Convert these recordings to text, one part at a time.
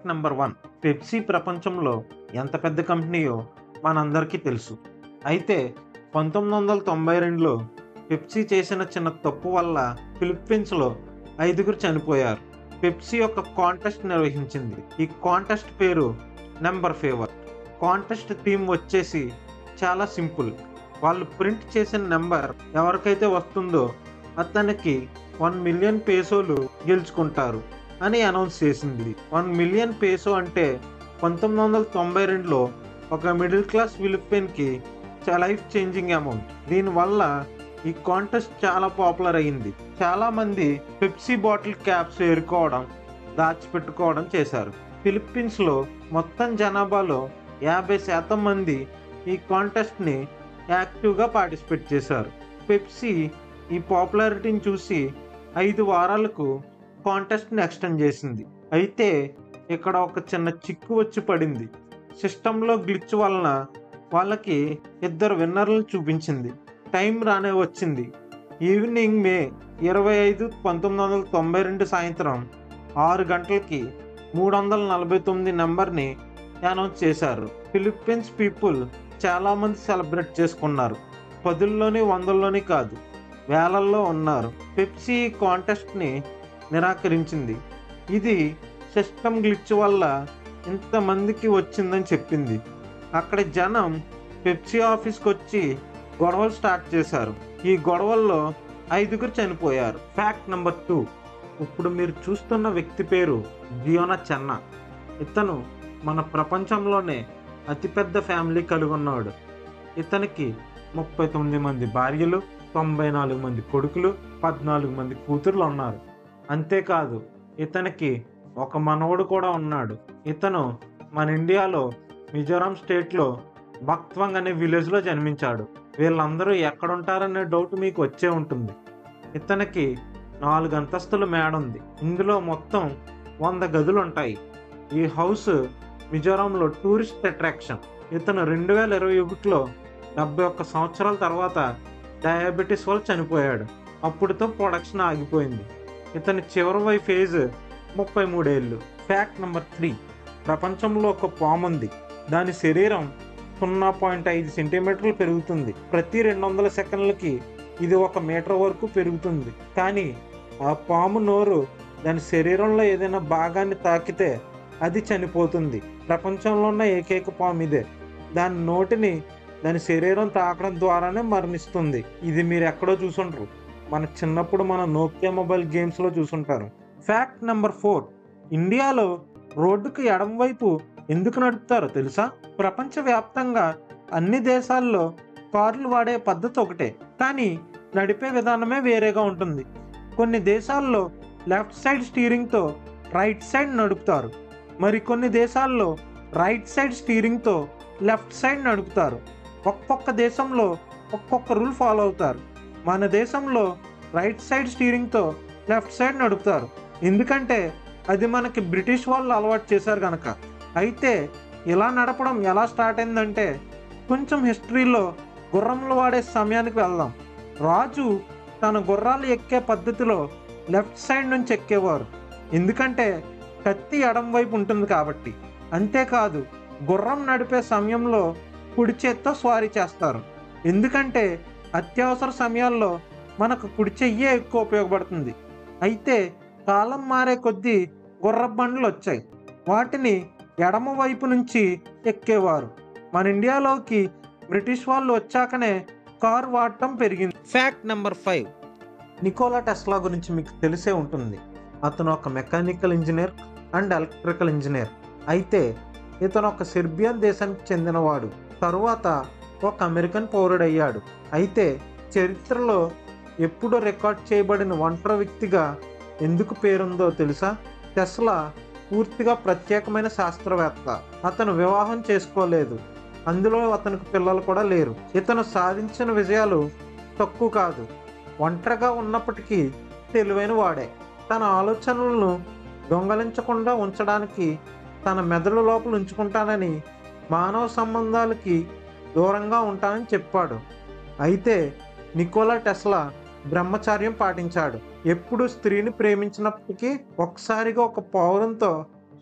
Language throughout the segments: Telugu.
నెంబర్ వన్ పెప్సీ ప్రపంచంలో ఎంత పెద్ద కంపెనీయో మనందరికీ తెలుసు అయితే పంతొమ్మిది వందల తొంభై రెండులో పెప్సీ చేసిన చిన్న తప్పు వల్ల ఫిలిప్పీన్స్లో ఐదుగురు చనిపోయారు పెప్సీ ఒక కాంటెస్ట్ నిర్వహించింది ఈ కాంటెస్ట్ పేరు నెంబర్ ఫేవర్ కాంటెస్ట్ థీమ్ వచ్చేసి చాలా సింపుల్ వాళ్ళు ప్రింట్ చేసిన నెంబర్ ఎవరికైతే వస్తుందో అతనికి వన్ మిలియన్ పేసోలు గెలుచుకుంటారు అని అనౌన్స్ చేసింది వన్ మిలియన్ పేసో అంటే పంతొమ్మిది వందల తొంభై రెండులో ఒక మిడిల్ క్లాస్ ఫిలిప్పీన్కి లైఫ్ చేంజింగ్ అమౌంట్ దీనివల్ల ఈ కాంటెస్ట్ చాలా పాపులర్ అయ్యింది చాలా మంది పెప్సీ బాటిల్ క్యాప్స్ ఏరుకోవడం దాచిపెట్టుకోవడం చేశారు ఫిలిప్పీన్స్లో మొత్తం జనాభాలో యాభై శాతం మంది ఈ కాంటెస్ట్ని యాక్టివ్గా పార్టిసిపేట్ చేశారు పెప్సీ ఈ పాపులారిటీని చూసి ఐదు వారాలకు కాంటెస్ట్ని ఎక్స్టెండ్ చేసింది అయితే ఇక్కడ ఒక చిన్న చిక్కు వచ్చి పడింది సిస్టంలో గ్లిచ్ వలన వాళ్ళకి ఇద్దరు విన్నర్లను చూపించింది టైం రానే వచ్చింది ఈవినింగ్ మే ఇరవై ఐదు పంతొమ్మిది వందల తొంభై రెండు సాయంత్రం ఆరు గంటలకి మూడు వందల నలభై తొమ్మిది నెంబర్ని అనౌన్స్ చేశారు ఫిలిప్పీన్స్ పీపుల్ చాలామంది సెలబ్రేట్ చేసుకున్నారు పదుల్లోని వందల్లోని కాదు వేలల్లో ఉన్నారు పెప్సీ ఈ కాంటెస్ట్ని నిరాకరించింది ఇది సిస్టమ్ గ్లిచ్ వల్ల ఇంతమందికి వచ్చిందని చెప్పింది అక్కడ జనం పెప్సీ ఆఫీస్కి వచ్చి గొడవలు స్టార్ట్ చేశారు ఈ గొడవల్లో ఐదుగురు చనిపోయారు ఫ్యాక్ట్ నెంబర్ టూ ఇప్పుడు మీరు చూస్తున్న వ్యక్తి పేరు జియోనా చెన్న ఇతను మన ప్రపంచంలోనే అతిపెద్ద ఫ్యామిలీ కలిగి ఉన్నాడు ఇతనికి ముప్పై తొమ్మిది మంది భార్యలు తొంభై నాలుగు మంది కొడుకులు పద్నాలుగు మంది కూతుర్లు ఉన్నారు అంతేకాదు ఇతనికి ఒక మనవడు కూడా ఉన్నాడు ఇతను మన ఇండియాలో మిజోరాం స్టేట్లో బక్త్వంగ్ అనే విలేజ్లో జన్మించాడు వీళ్ళందరూ ఎక్కడుంటారనే డౌట్ మీకు వచ్చే ఉంటుంది ఇతనికి నాలుగు అంతస్తుల మేడ ఉంది ఇందులో మొత్తం వంద గదులు ఉంటాయి ఈ హౌస్ మిజోరాంలో టూరిస్ట్ అట్రాక్షన్ ఇతను రెండు వేల ఇరవై ఒకటిలో డెబ్బై ఒక్క సంవత్సరాల తర్వాత డయాబెటీస్ వల్ల చనిపోయాడు అప్పుడుతో ప్రొడక్షన్ ఆగిపోయింది ఇతని చివరి వై ఫేజ్ ముప్పై మూడేళ్ళు ఫ్యాక్ట్ నెంబర్ త్రీ ప్రపంచంలో ఒక పాము ఉంది దాని శరీరం సున్నా పాయింట్ ఐదు సెంటీమీటర్లు పెరుగుతుంది ప్రతి రెండు వందల సెకండ్లకి ఇది ఒక మీటర్ వరకు పెరుగుతుంది కానీ ఆ పాము నోరు దాని శరీరంలో ఏదైనా భాగాన్ని తాకితే అది చనిపోతుంది ప్రపంచంలో ఉన్న ఏకైక పాము ఇదే దాని నోటిని దాని శరీరం తాకడం ద్వారానే మరణిస్తుంది ఇది మీరు ఎక్కడో చూసుంటారు మన చిన్నప్పుడు మన నోకియా మొబైల్ గేమ్స్లో చూసుంటారు ఫ్యాక్ట్ నెంబర్ ఫోర్ ఇండియాలో రోడ్డుకు ఎడం వైపు ఎందుకు నడుపుతారో తెలుసా ప్రపంచవ్యాప్తంగా అన్ని దేశాల్లో కార్లు వాడే పద్ధతి ఒకటే కానీ నడిపే విధానమే వేరేగా ఉంటుంది కొన్ని దేశాల్లో లెఫ్ట్ సైడ్ స్టీరింగ్తో రైట్ సైడ్ నడుపుతారు మరి కొన్ని దేశాల్లో రైట్ సైడ్ స్టీరింగ్తో లెఫ్ట్ సైడ్ నడుపుతారు ఒక్కొక్క దేశంలో ఒక్కొక్క రూల్ ఫాలో అవుతారు మన దేశంలో రైట్ సైడ్ స్టీరింగ్తో లెఫ్ట్ సైడ్ నడుపుతారు ఎందుకంటే అది మనకి బ్రిటిష్ వాళ్ళు అలవాటు చేశారు కనుక అయితే ఇలా నడపడం ఎలా స్టార్ట్ అయిందంటే కొంచెం హిస్టరీలో గుర్రంలు వాడే సమయానికి వెళ్దాం రాజు తన గుర్రాలు ఎక్కే పద్ధతిలో లెఫ్ట్ సైడ్ నుంచి ఎక్కేవారు ఎందుకంటే కత్తి ఎడం వైపు ఉంటుంది కాబట్టి అంతేకాదు గుర్రం నడిపే సమయంలో కుడి చేత్తో స్వారీ చేస్తారు ఎందుకంటే అత్యవసర సమయాల్లో మనకు కుడి చెయ్యే ఎక్కువ ఉపయోగపడుతుంది అయితే కాలం మారే కొద్దీ గుర్రపు బండ్లు వచ్చాయి వాటిని ఎడమ వైపు నుంచి ఎక్కేవారు మన ఇండియాలోకి బ్రిటిష్ వాళ్ళు వచ్చాకనే కారు వాడటం పెరిగింది fact number five Nikola Tesla గురించి మీకు తెలిసే ఉంటుంది అతను ఒక mechanical engineer and electrical engineer అయితే ఇతను ఒక సెర్బియన్ దేశానికి చెందినవాడు తరువాత ఒక అమెరికన్ పౌరుడయ్యాడు అయితే చరిత్రలో ఎప్పుడూ రికార్డ్ చేయబడిన ఒంటరి వ్యక్తిగా ఎందుకు పేరుందో తెలుసా టెస్లా పూర్తిగా ప్రత్యేకమైన శాస్త్రవేత్త అతను వివాహం చేసుకోలేదు అందులో అతనికి పిల్లలు కూడా లేరు ఇతను సాధించిన విజయాలు తక్కువ కాదు ఒంటరిగా ఉన్నప్పటికీ తెలివైన వాడే తన ఆలోచనలను దొంగలించకుండా ఉంచడానికి తన మెదడు లోపల ఉంచుకుంటానని మానవ సంబంధాలకి దూరంగా ఉంటానని చెప్పాడు అయితే నికోలా టెస్లా బ్రహ్మచార్యం పాటించాడు ఎప్పుడు స్త్రీని ప్రేమించినప్పటికీ ఒక్కసారిగా ఒక పౌరంతో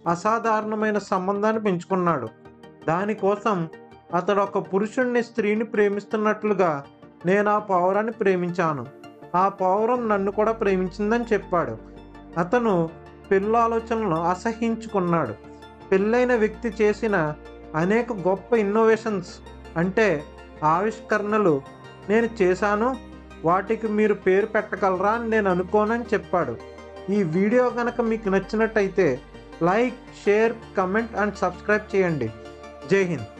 అసాధారణమైన సంబంధాన్ని పెంచుకున్నాడు దానికోసం అతడు ఒక పురుషుణ్ణి స్త్రీని ప్రేమిస్తున్నట్లుగా నేను ఆ పౌరాన్ని ప్రేమించాను ఆ పౌరం నన్ను కూడా ప్రేమించిందని చెప్పాడు అతను పెళ్ళి ఆలోచనలను అసహించుకున్నాడు పెళ్ళైన వ్యక్తి చేసిన అనేక గొప్ప ఇన్నోవేషన్స్ అంటే ఆవిష్కరణలు నేను చేశాను వాటికి మీరు పేరు పెట్టగలరా అని నేను అనుకోనని చెప్పాడు ఈ వీడియో కనుక మీకు నచ్చినట్టయితే like share comment and subscribe చేయండి జై హింద్